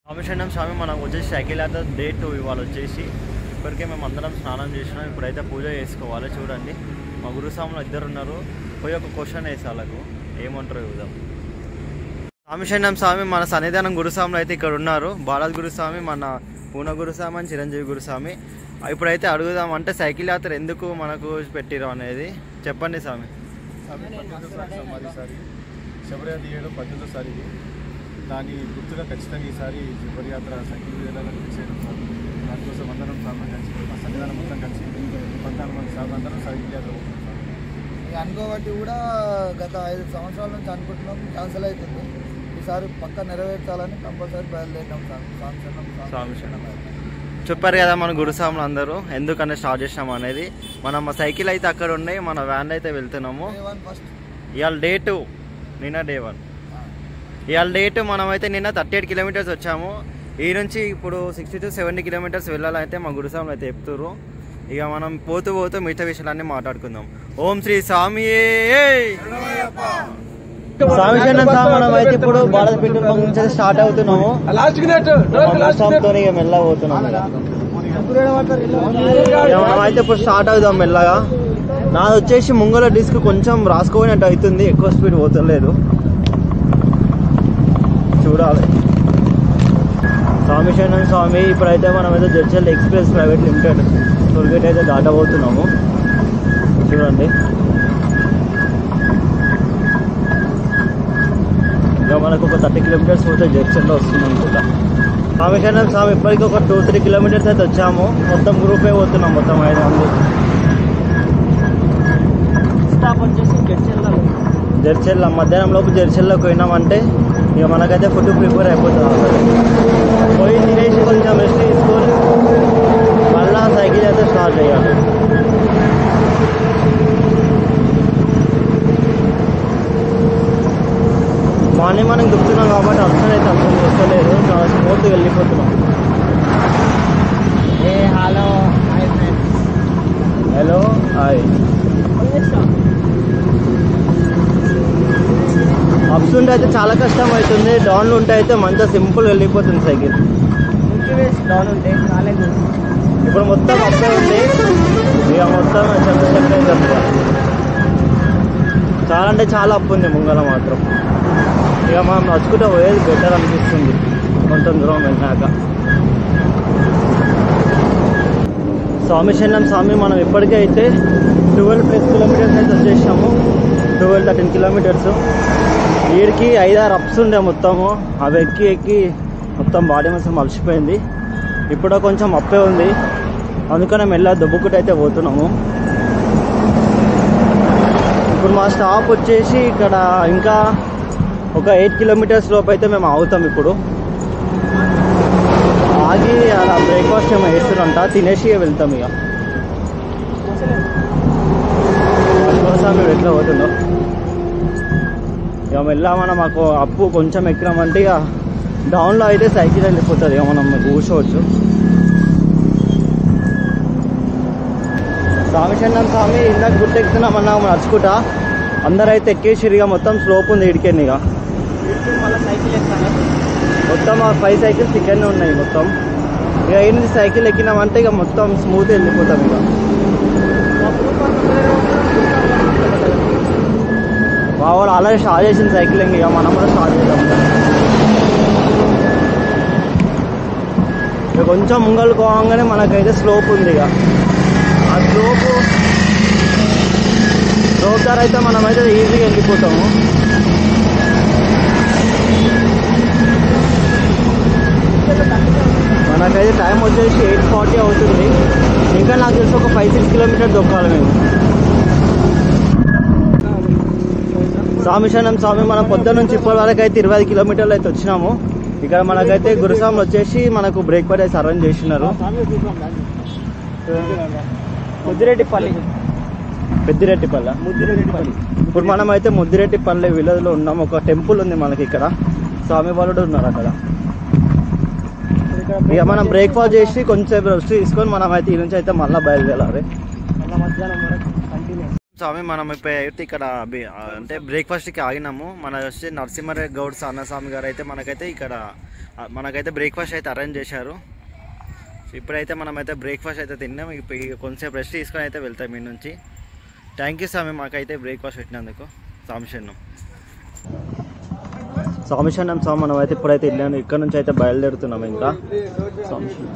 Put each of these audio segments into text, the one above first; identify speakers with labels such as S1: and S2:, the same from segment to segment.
S1: రామచంద్రం స్వామి మనం వచ్చేసి సైకిల్ యాత్ర డే టూ ఇవాళ వచ్చేసి ఇప్పటికే మేము అందరం స్నానం చేసినాం ఇప్పుడైతే పూజ చేసుకోవాలి చూడండి మా గురుస్వాములు ఇద్దరు ఉన్నారు పోయి ఒక క్వశ్చన్ వేసి వాళ్ళకు ఏమంటారు చూద్దాం రామచంద్రం స్వామి మన సన్నిధానం గురుస్వాములు అయితే ఇక్కడ ఉన్నారు బాలాజీ గురుస్వామి మన పూన గురుస్వామి అని చిరంజీవి గురుస్వామి ఇప్పుడైతే అడుగుదాం అంటే సైకిల్ యాత్ర ఎందుకు మనకు పెట్టిరు అనేది చెప్పండి స్వామి
S2: స్వామి పద్దెనిమిదోసారి సమాధిసారి శబరియాత్ర చేయడం పద్దెనిమిదోసారి ఇది దాని గుర్తుగా ఖచ్చితంగా ఈసారి శబరియాత్ర సైకిల్ వెళ్ళాలని ఫిక్స్ అయినాం సార్ దానికోసం అందరం సార్లు కలిసి మా సన్నిధానం మొత్తం కలిసి పద్నాలుగు మంది సార్లు అందరం సైకిల్ యాత్ర పోతున్నాం సార్
S3: ఇక అనుకోబట్టి కూడా గత ఐదు సంవత్సరాల నుంచి అనుకుంటున్నాం క్యాన్సిల్ అవుతుంది ఈసారి పక్క నెరవేర్చాలని కంపల్సరీ బయలుదేరినాం సార్ సాంక్షణం
S1: స్వామి శరణం. చెప్పారు కదా మన గురుస్వాములు అందరూ ఎందుకనే స్టార్ట్ చేసినాం అనేది మనం మా సైకిల్ అయితే అక్కడ ఉన్నాయి మన వ్యాన్ అయితే వెళ్తున్నాము
S3: వన్ ఫస్ట్
S1: ఇవాళ డే టూ నిన్న డే వన్ ఇవాళ డే టూ మనం అయితే నిన్న థర్టీ ఎయిట్ కిలోమీటర్స్ వచ్చాము ఈ నుంచి ఇప్పుడు సిక్స్టీ టు సెవెంటీ కిలోమీటర్స్ వెళ్ళాలంటే మా గురుస్వాములు అయితే చెప్తున్నారు ఇక మనం పోతూ పోతూ మిగతా విషయాలన్నీ మాట్లాడుకుందాం ఓం శ్రీ స్వామి స్వామి శరణం స్వామి మనం అయితే ఇప్పుడు బాలపేట నుంచి స్టార్ట్ అవుతున్నాము స్వామితో ఇక మెల్లగా పోతున్నాము ఇక మనం అయితే ఇప్పుడు స్టార్ట్ అవుదాం మెల్లగా నాది వచ్చేసి ముంగల డిస్క్ కొంచెం రాసుకోపోయినట్టు అవుతుంది ఎక్కువ స్పీడ్ పోతలేదు చూడాలి స్వామి శరణం స్వామి ఇప్పుడైతే మనం అయితే Jadcherla express private limited tollgate అయితే దాటబోతున్నాము చూడండి ఇక మనకు ఒక థర్టీ కిలోమీటర్స్ పోతే జడ్చల్లో వస్తుంది అనుకుంటా స్వామి శరణం స్వామి ఇప్పటికి ఒక టూ త్రీ కిలోమీటర్స్ అయితే వచ్చాము మొత్తం గ్రూపే పోతున్నాం మొత్తం ఐదు మంది స్టాప్ వచ్చేసి జడ్చెల్ల జడ్చెల్ల మధ్యాహ్నం లోపు జడ్చెల్లోకి పోయినామంటే ఇక మనకైతే ఫుడ్ ప్రిపేర్ అయిపోతుంది అసలు పోయి తినేసి కొంచెం రెస్ట్ తీసుకొని మళ్ళా సైకిల్ అయితే స్టార్ట్ చేయాలి మార్నింగ్ మనం దుక్కుతున్నాం కాబట్టి అప్షన్ అయితే అర్థం చేసుకోలేదు చాలా స్మూత్గా వెళ్ళిపోతున్నాం
S3: హలో
S1: హలో హాయ్ అప్స్ ఉంటే అయితే చాలా కష్టం అవుతుంది డౌన్లు ఉంటే అయితే మంచిగా సింపుల్ వెళ్ళిపోతుంది సైకిల్
S3: డౌన్ ఉంటే కాలేదు
S1: ఇప్పుడు మొత్తం అప్పే ఉంది ఇక మొత్తం చంద్రశేఖర్ చెప్తా చాలా అంటే చాలా అప్పు ఉంది ముంగల మాత్రం ఇక మనం నడుచుకుంటూ పోయేది బెటర్ అనిపిస్తుంది కొంచెం దూరం వెళ్ళినాక స్వామి శరణం స్వామి మనం ఇప్పటికైతే ట్వెల్వ్ ప్లస్ కిలోమీటర్స్ అయితే వచ్చేసాము ట్వెల్వ్ థర్టీన్ కిలోమీటర్స్ వీడికి ఐదారు అప్స్ ఉండే మొత్తము అవి ఎక్కి ఎక్కి మొత్తం బాడీ మొత్తం మలిచిపోయింది ఇప్పుడు కొంచెం అప్పే ఉంది అందుకనే మెల్ల దుబ్బుకుంటూ అయితే పోతున్నాము ఇప్పుడు మా స్టాప్ వచ్చేసి ఇక్కడ ఇంకా ఒక ఎయిట్ కిలోమీటర్స్ లోపు అయితే మేము ఆగుతాం ఇప్పుడు ఆగి అలా బ్రేక్ఫాస్ట్ ఏమో వేస్తున్నంట తినేసి వెళ్తాం ఇక కోసం మేము ఎట్లా పోతుందో ఇక మెల్ల మనం మాకు అప్పు కొంచెం ఎక్కినామంటే ఇక డౌన్లో అయితే సైకిల్ వెళ్ళిపోతుంది ఇక మనం కూర్చోవచ్చు స్వామిచందం స్వామి ఇందాక గుర్తు ఎక్కుతున్నామన్నా నడుచుకుంటా అందరూ అయితే ఎక్కేసి ఇక మొత్తం స్లోప్ ఉంది ఇడికెళ్ళి ఇక మొత్తం ఆ ఫైవ్ సైకిల్స్ ఇక్కడనే ఉన్నాయి మొత్తం ఇక ఈ నుంచి సైకిల్ ఎక్కినామంటే ఇక మొత్తం స్మూత్ వెళ్ళిపోతాం ఇక మా వాళ్ళు అలాగే స్టార్ట్ చేసిన సైక్లింగ్ ఇక మనం కూడా స్టార్ట్ చేద్దాం ఇక కొంచెం ముంగలు పోగానే మనకైతే స్లోప్ ఉంది ఇక ఆ స్లోప్ స్లోప్ ద్వారా అయితే మనమైతే ఈజీగా వెళ్ళిపోతాము మనకైతే టైం వచ్చేసి ఎయిట్ ఫార్టీ అవుతుంది ఇంకా నాకు తెలిసి ఒక ఫైవ్ సిక్స్ కిలోమీటర్ దొక్కాలి మేము స్వామి శరణం స్వామి మనం పొద్దున్న నుంచి ఇప్పటి వరకు అయితే ఇరవై ఐదు కిలోమీటర్లు అయితే వచ్చినాము ఇక్కడ మనకైతే గురుస్వాములు వచ్చేసి మనకు బ్రేక్ పడేసి అరేంజ్ చేసినారు
S3: ముద్దిరెడ్డిపల్లి
S1: పెద్దిరెడ్డిపల్ల
S3: ముద్దిరెడ్డిపల్లి
S1: ఇప్పుడు మనం అయితే ముద్దిరెడ్డిపల్లె విలేజ్ లో ఉన్నాం ఒక టెంపుల్ ఉంది మనకి ఇక్కడ స్వామి వాళ్ళు ఉన్నారు అక్కడ ఇక మనం బ్రేక్ఫాస్ట్ చేసి కొంచెం రెస్ట్ తీసుకొని మనం అయితే ఈ నుంచి అయితే మళ్ళీ బయలుదేరాలి
S3: మధ్యాహ్నం వరకు కంటిన్యూ
S1: స్వామి మనం ఇప్పుడు అయితే ఇక్కడ బి- అంటే బ్రేక్ఫాస్ట్కి ఆగినాము మన వచ్చి నరసింహ గౌడ్ అన్నస్వామి గారు అయితే మనకైతే ఇక్కడ ఆ, మనకైతే బ్రేక్ఫాస్ట్ అయితే అరేంజ్ చేశారు ఇప్పుడైతే మనమైతే బ్రేక్ఫాస్ట్ అయితే తిన్నాం ఇప్పుడు ఇక కొంచెంసేపు రెస్ట్ తీసుకొని అయితే వెళ్తాం మీ నుంచి థ్యాంక్ యూ స్వామి మాకైతే బ్రేక్ఫాస్ట్ పెట్టినందుకు సామిషన్నం సామిషన్నం స్వామి మనం అయితే ఇప్పుడైతే వెళ్ళాను ఇక్కడ నుంచి అయితే బయలుదేరుతున్నాం ఇంకా సామిషన్నం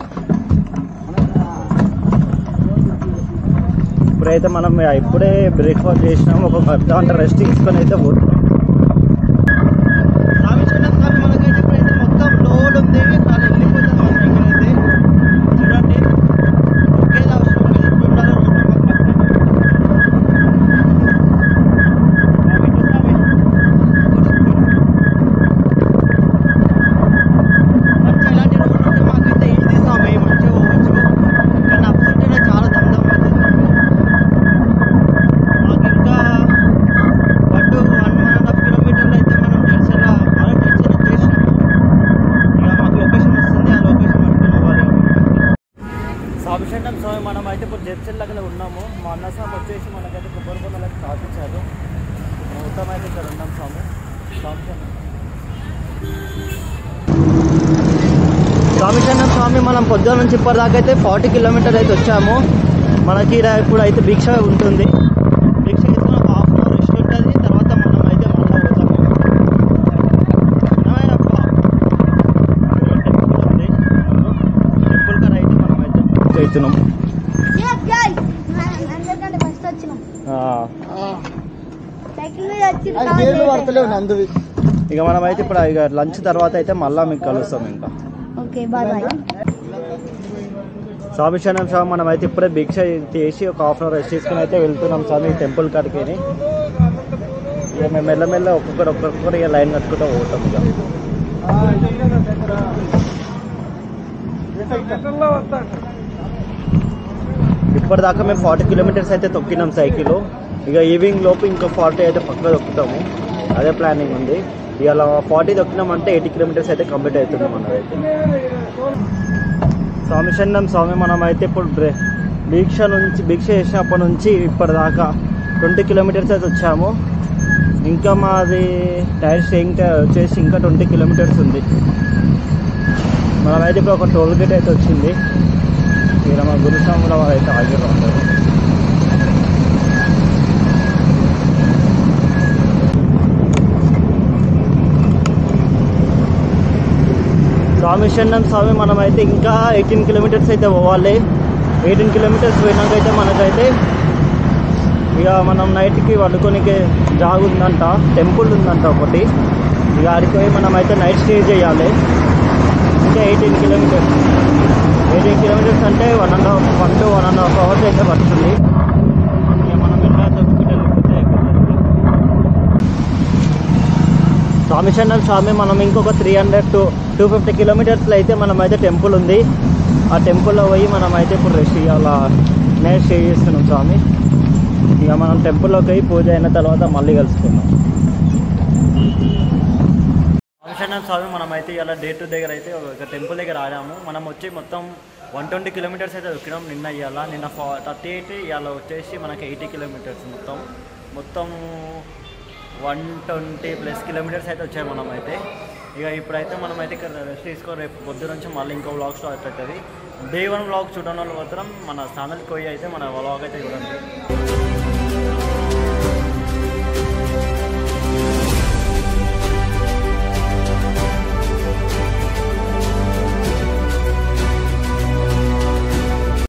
S1: ఇప్పుడైతే మనం ఇప్పుడే బ్రేక్ఫాస్ట్ చేసినాం ఒక అర్ధ గంట రెస్ట్ తీసుకొని అయితే పోతున్నాం మనకైతే ఇప్పుడైతే మొత్తం లోడ్ ఉంది అది వెళ్ళిపోతుంది మన దగ్గర అయితే చూడండి ఒకేలా అవసరం లేదు ఎప్పుడు ఉండాలో రోడ్డు మాకు పక్కనే. మంచిగా ఇలాంటి రోడ్డు ఉంటే మాకైతే ఈజీ స్వామి మంచిగా పోవచ్చు కానీ అప్సెంట్గా చాలా దమ్దం అవుతుంది మాకు ఇంకా but one one and half కిలోమీటర్లు అయితే మనం జెర్సీలో అలా జెర్సీలో చేసినాము ఇక మాకు లొకేషన్ వస్తుంది ఆ లొకేషన్ పట్టుకుని పోవాలి సాభిషేకం స్వామి మనం అయితే ఇప్పుడు జెర్సీల దగ్గర ఉన్నాము మా అన్న స్వామి వచ్చేసి మనకైతే కొబ్బరి బొమ్మలకు స్థాపించారు మొత్తం అయితే ఇక్కడ ఉన్నాం స్వామి సాభిషేకం స్వామిచంద్రం స్వామి మనం పొద్దున నుంచి ఇప్పటిదాకా అయితే ఫార్టీ కిలోమీటర్ అయితే వచ్చాము మనకి ఈడ ఇప్పుడు అయితే భిక్ష ఉంటుంది భిక్ష తీసుకుని ఒక హాఫ్ అన్ అవర్ రెస్ట్ ఉంటుంది తర్వాత మనం అయితే మళ్ళీ పోతాము చిన్నమైన ఫా- టెంపుల్ ఉంది టెంపుల్ కాడ అయితే మనం అయితే చేస్తున్నాం
S4: అందరికంటే ఫస్ట్ వచ్చినాం
S1: ఆ,
S4: సైకిల్ మీద వచ్చి
S3: నందువి
S1: ఇక మనం అయితే ఇప్పుడు ఇక లంచ్ తర్వాత అయితే మళ్ళీ మీకు కలుస్తాం ఇంకా
S4: ఓకే బాయ్ బాయ్
S1: స్వామి శరణం స్వామి మనం అయితే ఇప్పుడే భిక్ష చేసి ఒక హాఫ్ అన్ అవర్ రెస్ట్ తీసుకుని అయితే వెళ్తున్నాం స్వామి టెంపుల్ కాడికి ఇక మేము మెల్లమెల్ల ఒక్కొక్కరు ఒక్కొక్కరు ఇక లైన్ కట్టుకుంటూ పోతాం ఇక ఇప్పటిదాకా మేము ఫార్టీ కిలోమీటర్స్ అయితే తొక్కినాం సైకిల్ ఇక ఈవినింగ్ లోపు ఇంకో ఫార్టీ అయితే పక్క తొక్కుతాము అదే ప్లానింగ్ ఉంది ఇవాళ ఫార్టీ తొక్కినామంటే ఎయిటీ కిలోమీటర్స్ అయితే కంప్లీట్ అవుతుంది మనదైతే స్వామి శరణం స్వామి మనం అయితే ఇప్పుడు బ్రే దీక్ష నుంచి భిక్ష చేసినప్పటి నుంచి ఇప్పటిదాకా ట్వంటీ కిలోమీటర్స్ అయితే వచ్చాము ఇంకా మాది టైర్ స్టేయింగ్ వచ్చేసి ఇంకా ట్వంటీ కిలోమీటర్స్ ఉంది మనమైతే ఇప్పుడు ఒక టోల్ గేట్ అయితే వచ్చింది ఇక్కడ మా గురుస్వాముల వారు అయితే ఆగిరు అందరూ స్వామి శరణం స్వామి మనమైతే ఇంకా ఎయిటీన్ కిలోమీటర్స్ అయితే పోవాలి ఎయిటీన్ కిలోమీటర్స్ పోయినాకైతే మనకైతే ఇక మనం నైట్కి వండుకోనికి జాగ్ ఉందంట టెంపుల్ ఉందంట ఒకటి ఇక ఆడికి పోయి మనం అయితే నైట్ స్టే చేయాలి ఇంకా ఎయిటీన్ కిలోమీటర్స్ ఎయిటీన్ కిలోమీటర్స్ అంటే one and half one to one and half hours అయితే పడుతుంది ఇక మనం ఎలా తగ్గుకుంటే వెళ్ళిపోతే అయిపోతుంది. స్వామి చందన్ స్వామి మనం ఇంకొక three hundred to two fifty కిలోమీటర్స్లో అయితే మనం అయితే టెంపుల్ ఉంది ఆ టెంపుల్లో పోయి మనం అయితే ఇప్పుడు రెస్ట్ ఇవాళ నేను స్టే చేస్తున్నాం స్వామి ఇక మనం టెంపుల్లోకి పోయి పూజ అయిన తర్వాత మళ్ళీ కలుసుకుందాం స్వామి స్వామి మనం అయితే ఇలా డే టు దగ్గర అయితే ఒక టెంపుల్ దగ్గర ఆడాము మనం వచ్చి మొత్తం వన్ ట్వంటీ కిలోమీటర్స్ అయితే దొక్కినాం నిన్న ఇవాళ నిన్న ఫా థర్టీ ఎయిట్ ఇవాళ వచ్చేసి మనకి ఎయిటీ కిలోమీటర్స్ మొత్తం మొత్తం వన్ ట్వంటీ ప్లస్ కిలోమీటర్స్ అయితే వచ్చాయి మనం అయితే ఇక ఇప్పుడైతే మనం అయితే ఇక్కడ రెస్ట్ తీసుకొని రేపు పొద్దు నుంచి మళ్ళీ ఇంకో వ్లాగ్ స్టార్ట్ అవుతుంది డే వన్ వ్లాగ్ చూడడం వల్ల మాత్రం మన ఛానల్కి పోయి అయితే మన వ్లాగ్ అయితే చూడండి